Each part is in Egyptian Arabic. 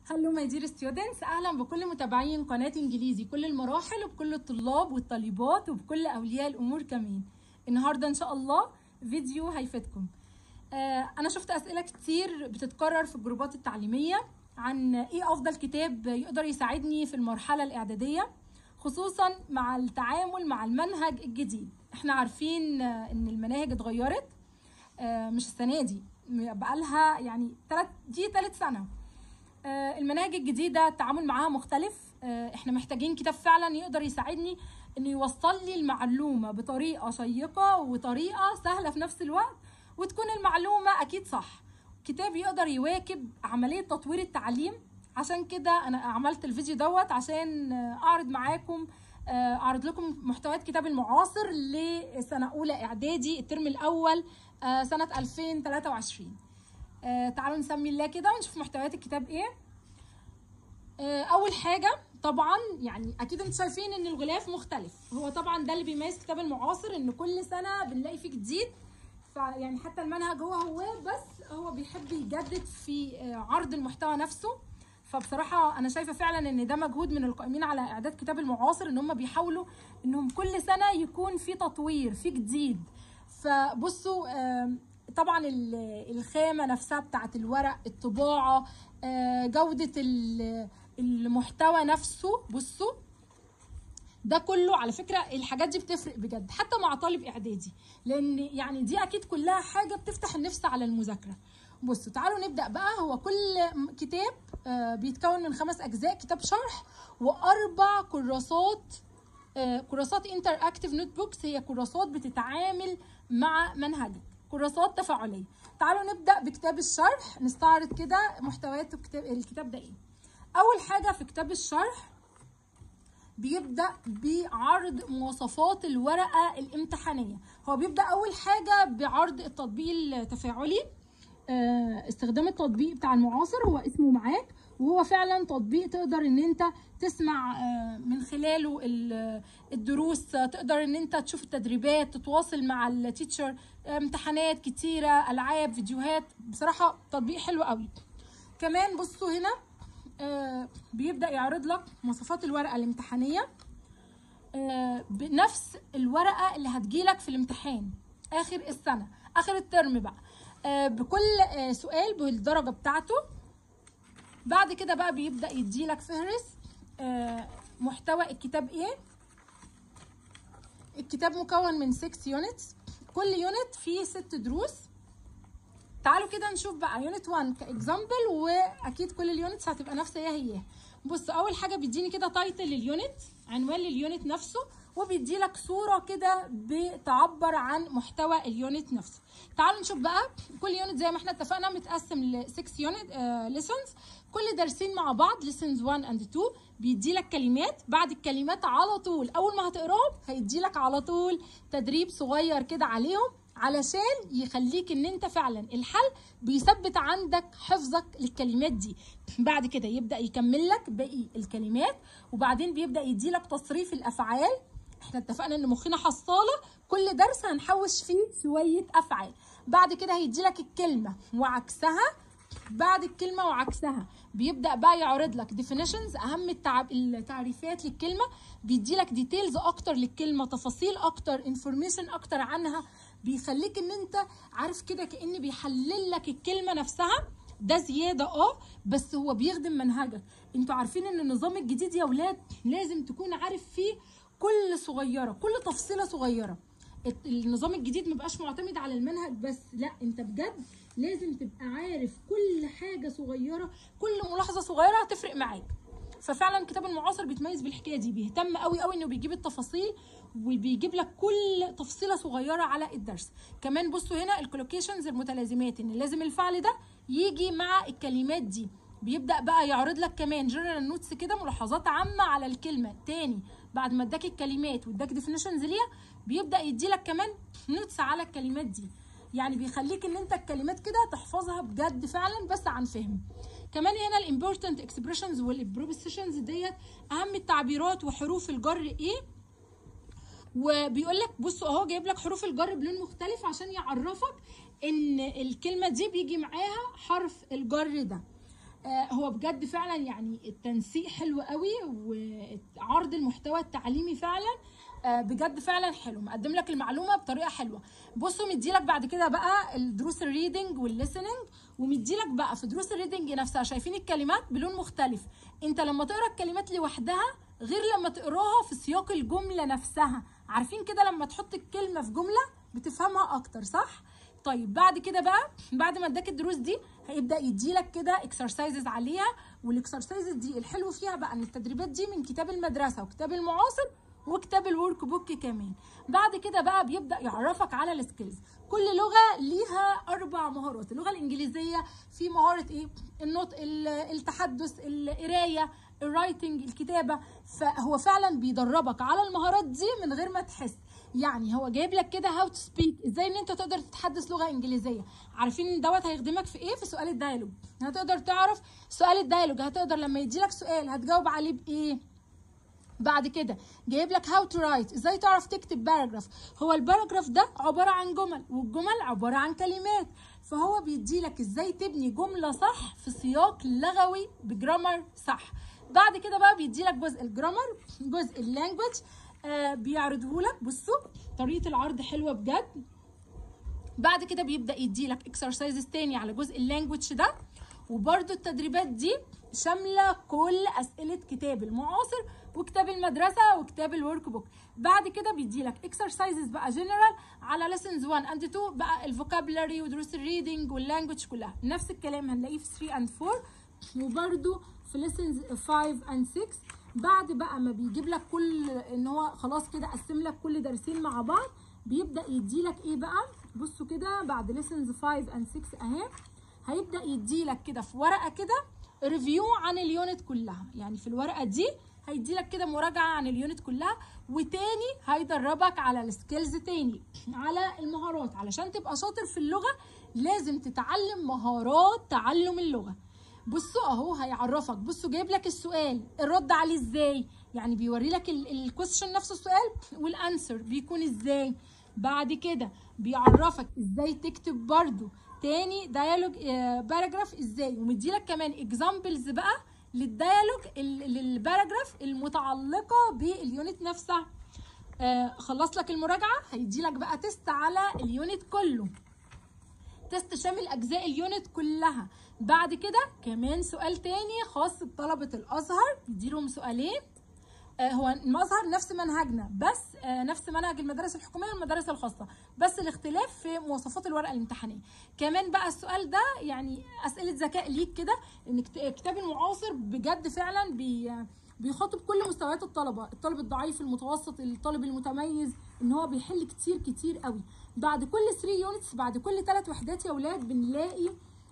هلو ماي دير ستودنتس اهلا بكل متابعين قناه انجليزي كل المراحل وبكل الطلاب والطالبات وبكل اولياء الامور كمان النهارده ان شاء الله فيديو هيفيدكم آه انا شفت اسئله كتير بتتكرر في الجروبات التعليميه عن ايه افضل كتاب يقدر يساعدني في المرحله الاعداديه خصوصا مع التعامل مع المنهج الجديد احنا عارفين آه، ان المناهج اتغيرت آه، مش السنه دي بقالها يعني تلت دي تالت سنه آه، المناهج الجديدة التعامل معاها مختلف آه، احنا محتاجين كتاب فعلا يقدر يساعدني انه يوصل لي المعلومة بطريقة شيقة وطريقة سهلة في نفس الوقت وتكون المعلومة اكيد صح كتاب يقدر يواكب عملية تطوير التعليم عشان كده انا عملت الفيديو دوت عشان آه، اعرض معاكم آه، اعرض لكم محتويات كتاب المعاصر لسنة اولى اعدادي الترم الاول آه، سنة 2023 آه، تعالوا نسمي الله كده ونشوف محتويات الكتاب ايه آه، اول حاجه طبعا يعني اكيد انتوا شايفين ان الغلاف مختلف هو طبعا ده اللي بيميز كتاب المعاصر ان كل سنه بنلاقي فيه جديد فيعني حتى المنهج هو هو بس هو بيحب يجدد في آه، عرض المحتوى نفسه فبصراحة أنا شايفة فعلا إن ده مجهود من القائمين على إعداد كتاب المعاصر إن هم بيحاولوا إنهم كل سنة يكون في تطوير في جديد فبصوا آم، طبعا ال- الخامة نفسها بتاعت الورق الطباعة آه، جودة ال- المحتوى نفسه بصوا ده كله على فكرة الحاجات دي بتفرق بجد حتى مع طالب إعدادي لأن يعني دي أكيد كلها حاجة بتفتح النفس على المذاكرة بصوا تعالوا نبدأ بقى هو كل م- كتاب آه، بيتكون من خمس أجزاء كتاب شرح وأربع كراسات آه، كراسات انتر اكتف نوت بوكس هي كراسات بتتعامل مع منهجك كراسات تفاعليه تعالوا نبدا بكتاب الشرح نستعرض كده محتويات الكتاب الكتاب ده ايه اول حاجه في كتاب الشرح بيبدا بعرض مواصفات الورقه الامتحانيه هو بيبدا اول حاجه بعرض التطبيق التفاعلي آه، استخدام التطبيق بتاع المعاصر هو اسمه معاك وهو فعلا تطبيق تقدر ان انت تسمع آه، من خلاله ال- الدروس آه، تقدر ان انت تشوف التدريبات تتواصل مع التيتشر آه، امتحانات كتيرة العاب فيديوهات بصراحة تطبيق حلو قوي كمان بصوا هنا آه، بيبدأ يعرض لك مواصفات الورقة الامتحانية آه، بنفس الورقه اللي هتجيلك في الامتحان اخر السنه اخر الترم بقى آه، بكل آه، سؤال بالدرجه بتاعته بعد كده بقى بيبدا يديلك فهرس آه، محتوى الكتاب ايه الكتاب مكون من 6 يونتس كل يونت فيه ست دروس تعالوا كده نشوف بقى يونت 1 كاكزامبل واكيد كل اليونتس هتبقى نفس هي هي بص اول حاجه بيديني كده تايتل لليونت عنوان لليونت نفسه وبيدي لك صوره كده بتعبر عن محتوى اليونت نفسه تعالوا نشوف بقى كل يونت زي ما احنا اتفقنا متقسم ل 6 يونت ليسونز كل دارسين مع بعض ليسونز 1 اند 2 بيدي لك كلمات بعد الكلمات على طول اول ما هتقراهم هيدي لك على طول تدريب صغير كده عليهم علشان يخليك ان انت فعلا الحل بيثبت عندك حفظك للكلمات دي بعد كده يبدا يكمل لك باقي الكلمات وبعدين بيبدا يدي لك تصريف الافعال احنا اتفقنا ان مخنا حصاله كل درس هنحوش فيه شويه افعال بعد كده هيدي لك الكلمه وعكسها بعد الكلمه وعكسها بيبدا بقى يعرض لك definitions اهم التعب التعريفات للكلمه بيدي لك ديتيلز اكتر للكلمه تفاصيل اكتر انفورميشن اكتر عنها بيخليك ان انت عارف كده كان بيحلل لك الكلمه نفسها ده زياده اه بس هو بيخدم منهجك انتوا عارفين ان النظام الجديد يا ولاد لازم تكون عارف فيه كل صغيره كل تفصيله صغيره الت- النظام الجديد مبقاش معتمد على المنهج بس لا انت بجد لازم تبقى عارف كل حاجه صغيره كل ملاحظه صغيره هتفرق معاك ففعلا كتاب المعاصر بيتميز بالحكايه دي بيهتم قوي قوي انه بيجيب التفاصيل وبيجيب لك كل تفصيله صغيره على الدرس كمان بصوا هنا الكولوكيشنز المتلازمات ان لازم الفعل ده يجي مع الكلمات دي بيبدا بقى يعرض لك كمان جنرال نوتس كده ملاحظات عامه على الكلمه تاني بعد ما اداك الكلمات واداك ديفينيشنز ليها بيبدا يدي لك كمان نوتس على الكلمات دي يعني بيخليك ان انت الكلمات كده تحفظها بجد فعلا بس عن فهم كمان هنا الامبورتنت اكسبريشنز والبروبوزيشنز ديت اهم التعبيرات وحروف الجر ايه وبيقول لك بص اهو جايب لك حروف الجر بلون مختلف عشان يعرفك ان الكلمه دي بيجي معاها حرف الجر ده آه، هو بجد فعلا يعني التنسيق حلو قوي وعرض المحتوى التعليمي فعلا آه، بجد فعلا حلو مقدم لك المعلومه بطريقه حلوه بصوا مديلك بعد كده بقى الدروس الريدنج والليسننج ومديلك بقى في دروس الريدنج نفسها شايفين الكلمات بلون مختلف انت لما تقرا الكلمات لوحدها غير لما تقراها في سياق الجمله نفسها عارفين كده لما تحط الكلمه في جمله بتفهمها اكتر صح طيب بعد كده بقى بعد ما اداك الدروس دي هيبدا يديلك كده اكسرسايزز عليها والاكسرسايزز دي الحلو فيها بقى ان التدريبات دي من كتاب المدرسه وكتاب المعاصر وكتاب الورك بوك كمان بعد كده بقى بيبدا يعرفك على السكيلز كل لغه ليها اربع مهارات اللغه الانجليزيه في مهاره ايه النطق ال- التحدث القرايه الرايتنج الكتابه فهو فعلا بيدربك على المهارات دي من غير ما تحس يعني هو جايب لك كده هاو تو سبيك ازاي ان انت تقدر تتحدث لغه انجليزيه عارفين ان دوت هيخدمك في ايه في سؤال الديالوج هتقدر تعرف سؤال الديالوج هتقدر لما يجيلك سؤال هتجاوب عليه بايه بعد كده جايب لك هاو تو رايت ازاي تعرف تكتب باراجراف هو الباراجراف ده عباره عن جمل والجمل عباره عن كلمات فهو بيدي لك ازاي تبني جمله صح في سياق لغوي بجرامر صح بعد كده بقى بيدي لك جزء الجرامر جزء اللانجوج آه بيعرضه لك بصوا طريقه العرض حلوه بجد بعد كده بيبدا يدي لك اكسرسايزز تاني على جزء اللانجوج ده وبرده التدريبات دي شامله كل اسئله كتاب المعاصر وكتاب المدرسه وكتاب الورك بوك بعد كده بيدي لك اكسرسايزز بقى جنرال على ليسنز 1 اند 2 بقى الفوكابلري ودروس الريدنج واللانجوج كلها نفس الكلام هنلاقيه في 3 اند 4 وبرده في ليسنز 5 اند 6 بعد بقى ما بيجيب لك كل ان هو خلاص كده قسم لك كل درسين مع بعض بيبدا يدي لك ايه بقى بصوا كده بعد ليسنز 5 اند 6 اهي هيبدا يدي لك كده في ورقه كده ريفيو عن اليونت كلها يعني في الورقه دي هيدي لك كده مراجعه عن اليونت كلها وتاني هيدربك على السكيلز تاني على المهارات علشان تبقى شاطر في اللغه لازم تتعلم مهارات تعلم اللغه بصوا اهو هيعرفك بصوا جايب لك السؤال الرد عليه ازاي يعني بيوري لك الكويستشن نفسه السؤال والانسر بيكون ازاي بعد كده بيعرفك ازاي تكتب برضو تاني ديالوج باراجراف ازاي ومديلك كمان اكزامبلز بقى للديالوج ال- للباراجراف المتعلقه باليونت نفسها آه خلص لك المراجعه هيديلك بقى تيست على اليونت كله تيست شامل اجزاء اليونت كلها بعد كده كمان سؤال تاني خاص بطلبه الازهر يديلهم سؤالين آه، هو المظهر نفس منهجنا بس آه، نفس منهج المدارس الحكوميه والمدارس الخاصه بس الاختلاف في مواصفات الورقه الامتحانيه كمان بقى السؤال ده يعني اسئله ذكاء ليك كده ان كت- كتاب المعاصر بجد فعلا بي بيخاطب كل مستويات الطلبه الطالب الضعيف المتوسط الطالب المتميز ان هو بيحل كتير كتير قوي بعد كل 3 يونتس بعد كل 3 وحدات يا اولاد بنلاقي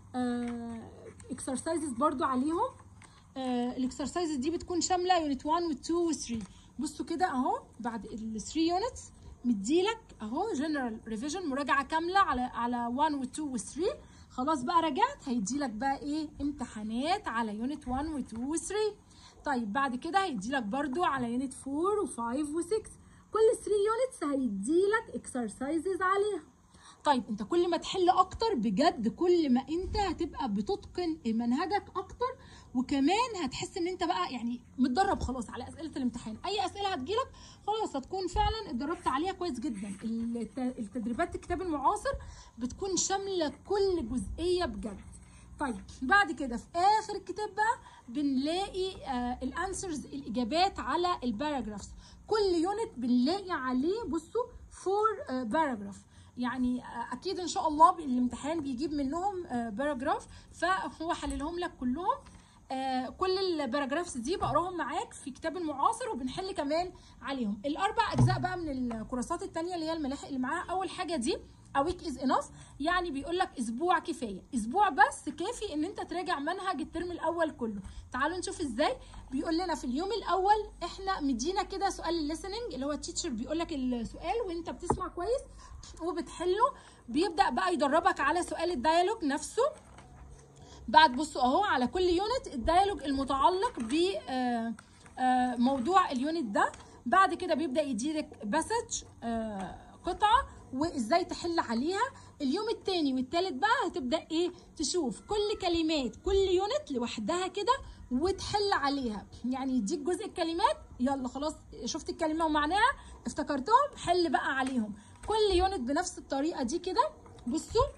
اكسرسايزز برضو عليهم الاكسرسايز دي بتكون شامله يونت 1 و 2 و 3 بصوا كده اهو بعد ال 3 يونتس مديلك اهو جنرال ريفيجن مراجعه كامله على على 1 و 2 و 3 خلاص بقى رجعت هيديلك بقى ايه امتحانات على يونت 1 و 2 و 3 طيب بعد كده هيديلك برضو على يونت 4 و 5 و 6 كل 3 يونتس هيديلك اكسرسايزز عليها طيب انت كل ما تحل اكتر بجد كل ما انت هتبقى بتتقن منهجك اكتر وكمان هتحس ان انت بقى يعني متدرب خلاص على اسئله الامتحان اي اسئله هتجيلك خلاص هتكون فعلا اتدربت عليها كويس جدا الت- التدريبات الكتاب المعاصر بتكون شامله كل جزئيه بجد طيب بعد كده في اخر الكتاب بقى بنلاقي آه الانسرز الاجابات على الباراجرافز كل يونت بنلاقي عليه بصوا فور باراجراف يعني آه، اكيد ان شاء الله الامتحان بيجيب منهم باراجراف فهو حللهم لك كلهم آه، كل الباراجرافز دي بقراهم معاك في كتاب المعاصر وبنحل كمان عليهم الاربع اجزاء بقى من الكورسات التانية اللي هي الملاحق اللي معاها اول حاجه دي a week is enough يعني بيقول لك اسبوع كفايه اسبوع بس كافي ان انت تراجع منهج الترم الاول كله تعالوا نشوف ازاي بيقول لنا في اليوم الاول احنا مدينا كده سؤال الليسننج اللي هو التيتشر بيقول لك السؤال وانت بتسمع كويس وبتحله بيبدا بقى يدربك على سؤال الديالوج نفسه بعد بصوا اهو على كل يونت الديالوج المتعلق ب آه، آه، موضوع اليونت ده بعد كده بيبدا يديلك باسج قطعه وازاي تحل عليها اليوم التاني والتالت بقى هتبدا ايه تشوف كل كلمات كل يونت لوحدها كده وتحل عليها يعني يديك جزء الكلمات يلا خلاص شفت الكلمه ومعناها افتكرتهم حل بقى عليهم كل يونت بنفس الطريقه دي كده بصوا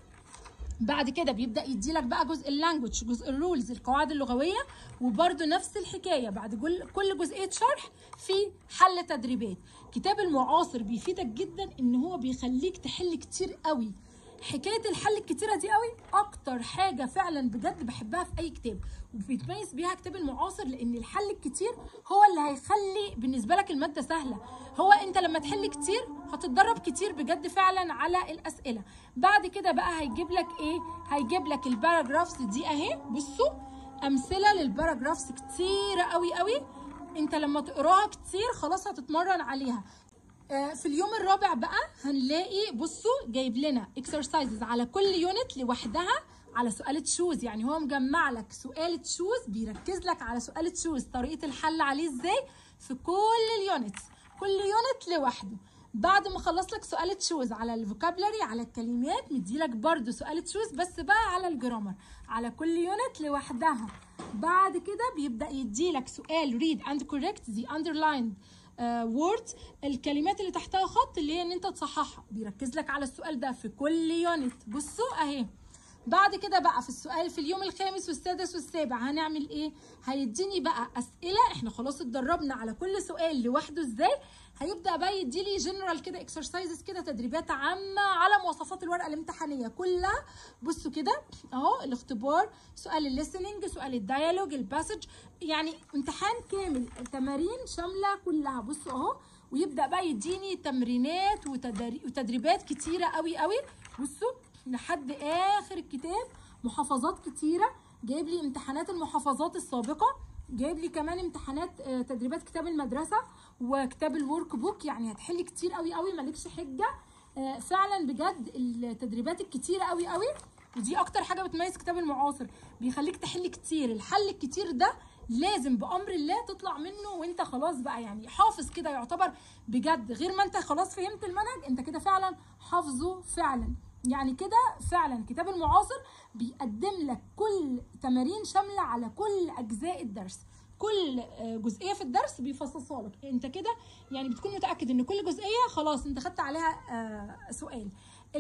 بعد كده بيبدا يديلك بقى جزء اللانجوج جزء الرولز القواعد اللغويه وبرده نفس الحكايه بعد كل كل جزئيه شرح في حل تدريبات كتاب المعاصر بيفيدك جدا ان هو بيخليك تحل كتير قوي حكايه الحل الكتيره دي قوي اكتر حاجه فعلا بجد بحبها في اي كتاب وبيتميز بيها كتاب المعاصر لان الحل الكتير هو اللي هيخلي بالنسبه لك الماده سهله هو انت لما تحل كتير هتتدرب كتير بجد فعلا على الاسئله بعد كده بقى هيجيب لك ايه هيجيب لك الباراجرافز دي اهي بصوا امثله للباراجرافز كتيره قوي قوي انت لما تقراها كتير خلاص هتتمرن عليها آه، في اليوم الرابع بقى هنلاقي بصوا جايب لنا اكسرسايزز على كل يونت لوحدها على سؤال تشوز يعني هو مجمع لك سؤال تشوز بيركز لك على سؤال تشوز طريقه الحل عليه ازاي في كل اليونتس كل يونت لوحده بعد ما خلص لك سؤال تشوز على الفوكابلري على الكلمات مديلك برضو سؤال تشوز بس بقى على الجرامر على كل يونت لوحدها بعد كده بيبدا يديلك سؤال read and correct the underlined ووردز الكلمات اللي تحتها خط اللي هي ان انت تصححها بيركز لك على السؤال ده في كل يونت بصوا اهي بعد كده بقى في السؤال في اليوم الخامس والسادس والسابع هنعمل ايه هيديني بقى اسئله احنا خلاص اتدربنا على كل سؤال لوحده ازاي هيبدا بقى يديلي جنرال كده اكسرسايزز كده تدريبات عامه على مواصفات الورقه الامتحانيه كلها بصوا كده اهو الاختبار سؤال الليسننج سؤال الديالوج الباسج يعني امتحان كامل تمارين شامله كلها بصوا اهو ويبدا بقى يديني تمرينات وتدري- وتدريبات كتيره قوي قوي بصوا لحد اخر الكتاب محافظات كتيره جايب لي امتحانات المحافظات السابقه جايب لي كمان امتحانات آه، تدريبات كتاب المدرسه وكتاب الورك بوك يعني هتحلي كتير قوي قوي مالكش حجه آه، فعلا بجد التدريبات الكتيره قوي قوي ودي اكتر حاجه بتميز كتاب المعاصر بيخليك تحل كتير الحل الكتير ده لازم بامر الله تطلع منه وانت خلاص بقى يعني حافظ كده يعتبر بجد غير ما انت خلاص فهمت المنهج انت كده فعلا حافظه فعلا يعني كده فعلا كتاب المعاصر بيقدم لك كل تمارين شامله على كل اجزاء الدرس كل آه، جزئيه في الدرس بيفصصها لك انت كده يعني بتكون متاكد ان كل جزئيه خلاص انت خدت عليها آه، سؤال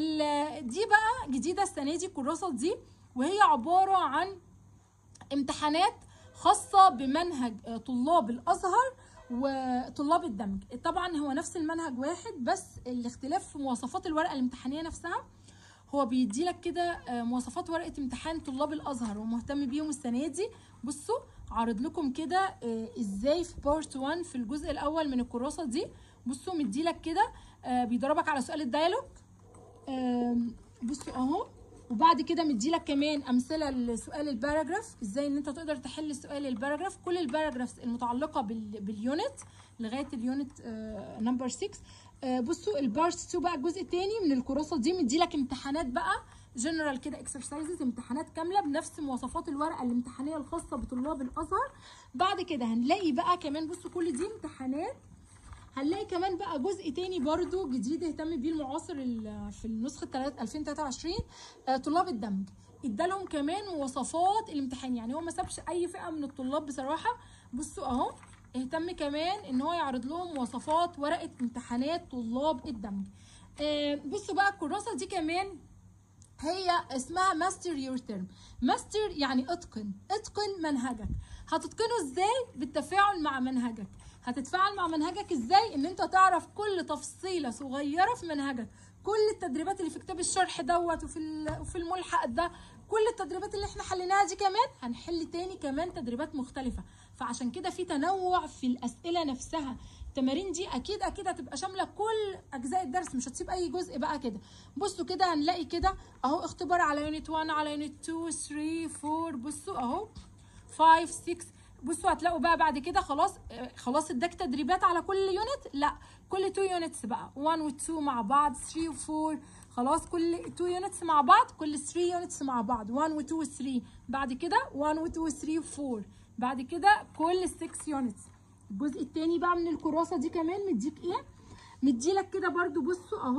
ال- دي بقى جديده السنه دي الكراسه دي وهي عباره عن امتحانات خاصة بمنهج آه، طلاب الأزهر وطلاب الدمج طبعا هو نفس المنهج واحد بس الاختلاف في مواصفات الورقة الامتحانية نفسها هو بيدي لك كده آه، مواصفات ورقة امتحان طلاب الأزهر ومهتم بيهم السنة دي بصوا عارض لكم كده آه، ازاي في بارت 1 في الجزء الأول من الكراسة دي بصوا مدي لك كده آه، بيدربك على سؤال الديالوج آم، بصوا اهو وبعد كده مديلك كمان امثله لسؤال الباراجراف ازاي ان انت تقدر تحل سؤال الباراجراف كل الباراجرافز المتعلقه بال... باليونت لغايه اليونت نمبر 6 آه، بصوا البارت 2 بقى الجزء الثاني من الكراسه دي مديلك امتحانات بقى جنرال كده اكسرسايزز امتحانات كامله بنفس مواصفات الورقه الامتحانيه الخاصه بطلاب الازهر بعد كده هنلاقي بقى كمان بصوا كل دي امتحانات هنلاقي كمان بقى جزء تاني برضو جديد اهتم بيه المعاصر ال- في النسخة تلات- 2023 آه، طلاب الدمج ادالهم كمان مواصفات الامتحان يعني هو ما سابش اي فئة من الطلاب بصراحة بصوا اهو اهتم كمان ان هو يعرض لهم مواصفات ورقة امتحانات طلاب الدمج آه، بصوا بقى الكراسة دي كمان هي اسمها ماستر يور ترم ماستر يعني اتقن اتقن منهجك هتتقنه ازاي بالتفاعل مع منهجك هتتفاعل مع منهجك ازاي ان انت تعرف كل تفصيله صغيره في منهجك كل التدريبات اللي في كتاب الشرح دوت وفي ال- وفي الملحق ده كل التدريبات اللي احنا حليناها دي كمان هنحل تاني كمان تدريبات مختلفه فعشان كده في تنوع في الاسئله نفسها التمارين دي اكيد اكيد هتبقى شامله كل اجزاء الدرس مش هتسيب اي جزء بقى كده بصوا كده هنلاقي كده اهو اختبار على يونت 1 على يونت 2 3 4 بصوا اهو 5 6 بصوا هتلاقوا بقى بعد كده خلاص آه، خلاص اداك تدريبات على كل يونت لا كل 2 يونتس بقى 1 و 2 مع بعض 3 و 4 خلاص كل 2 يونتس مع بعض كل 3 يونتس مع بعض 1 و 2 و 3 بعد كده 1 و 2 و 3 و 4 بعد كده كل 6 يونتس الجزء التاني بقى من الكراسه دي كمان مديك ايه مديلك كده برضو بصوا اهو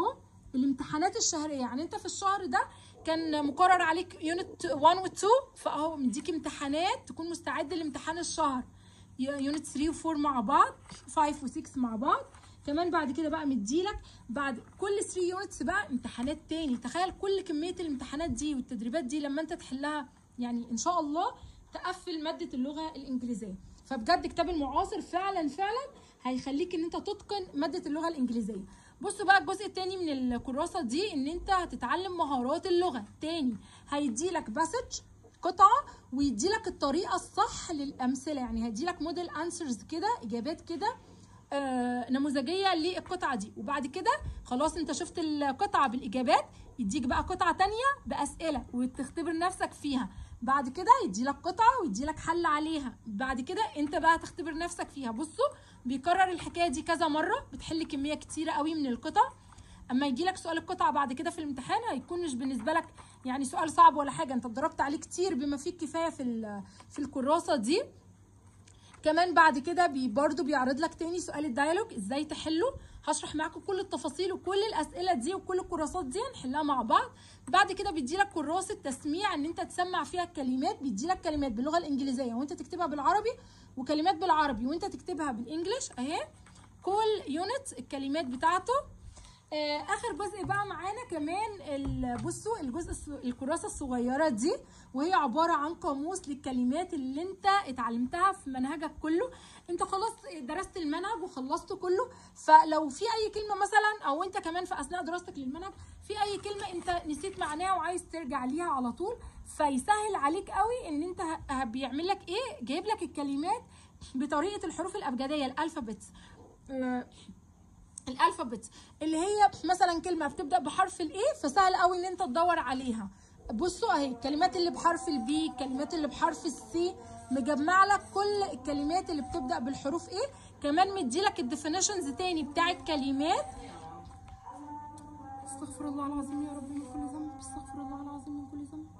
الامتحانات الشهريه يعني انت في الشهر ده كان مقرر عليك يونت 1 و 2 فاهو مديك امتحانات تكون مستعد لامتحان الشهر يونت 3 و 4 مع بعض 5 و 6 مع بعض كمان بعد كده بقى مديلك بعد كل 3 يونتس بقى امتحانات تاني تخيل كل كميه الامتحانات دي والتدريبات دي لما انت تحلها يعني ان شاء الله تقفل ماده اللغه الانجليزيه فبجد كتاب المعاصر فعلا فعلا هيخليك ان انت تتقن ماده اللغه الانجليزيه بصوا بقى الجزء التاني من الكراسه دي ان انت هتتعلم مهارات اللغه تاني هيديلك باسج قطعه ويديلك الطريقه الصح للامثله يعني هيديلك موديل انسرز كده اجابات كده آه نموذجيه للقطعه دي وبعد كده خلاص انت شفت القطعه بالاجابات يديك بقى قطعه تانية باسئله وتختبر نفسك فيها بعد كده يديلك قطعه ويديلك حل عليها بعد كده انت بقى تختبر نفسك فيها بصوا بيكرر الحكايه دي كذا مره بتحل كميه كتيره قوي من القطع اما يجيلك سؤال القطعه بعد كده في الامتحان هيكون مش بالنسبه لك يعني سؤال صعب ولا حاجه انت اتدربت عليه كتير بما فيه الكفايه في في الكراسه دي كمان بعد كده بي برضو بيعرض لك تاني سؤال الديالوج ازاي تحله هشرح معاكم كل التفاصيل وكل الاسئله دي وكل الكراسات دي هنحلها مع بعض بعد كده بيديلك كراسه تسميع ان انت تسمع فيها الكلمات بيديلك كلمات باللغه الانجليزيه وانت تكتبها بالعربي وكلمات بالعربي وانت تكتبها بالانجلش اهي كل يونت الكلمات بتاعته آه اخر جزء بقى معانا كمان بصوا الجزء الكراسه الصغيره دي وهي عباره عن قاموس للكلمات اللي انت اتعلمتها في منهجك كله انت خلاص درست المنهج وخلصته كله فلو في اي كلمه مثلا او انت كمان في اثناء دراستك للمنهج في اي كلمه انت نسيت معناها وعايز ترجع ليها على طول فيسهل عليك قوي ان انت بيعمل لك ايه جايب لك الكلمات بطريقه الحروف الابجديه الالفابت آه الالفابت اللي هي مثلا كلمه بتبدا بحرف الايه فسهل قوي ان انت تدور عليها بصوا اهي الكلمات اللي بحرف البي الكلمات اللي بحرف السي مجمع لك كل الكلمات اللي بتبدا بالحروف ايه كمان مدي لك الديفينيشنز تاني بتاعت كلمات استغفر الله العظيم يا رب من كل ذنب استغفر الله العظيم من كل ذنب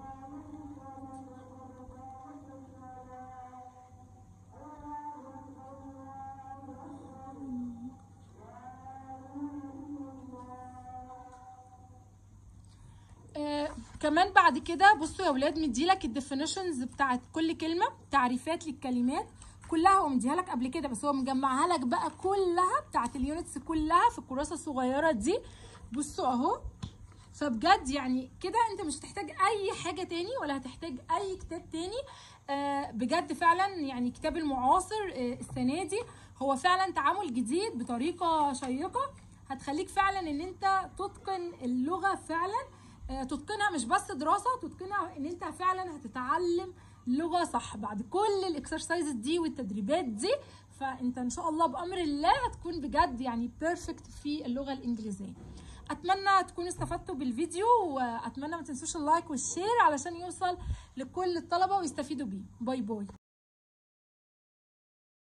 آه كمان بعد كده بصوا يا ولاد مديلك الديفينيشنز بتاعت كل كلمه تعريفات للكلمات كلها هو مديها لك قبل كده بس هو مجمعها لك بقى كلها بتاعت اليونتس كلها في الكراسه الصغيره دي بصوا اهو فبجد يعني كده انت مش هتحتاج اي حاجه تاني ولا هتحتاج اي كتاب تاني آه بجد فعلا يعني كتاب المعاصر آه السنه دي هو فعلا تعامل جديد بطريقه شيقه هتخليك فعلا ان انت تتقن اللغه فعلا تتقنها مش بس دراسه تتقنها ان انت فعلا هتتعلم لغه صح بعد كل الاكسرسايزز دي والتدريبات دي فانت ان شاء الله بامر الله هتكون بجد يعني بيرفكت في اللغه الانجليزيه اتمنى تكونوا استفدتوا بالفيديو واتمنى ما تنسوش اللايك والشير علشان يوصل لكل الطلبه ويستفيدوا بيه باي باي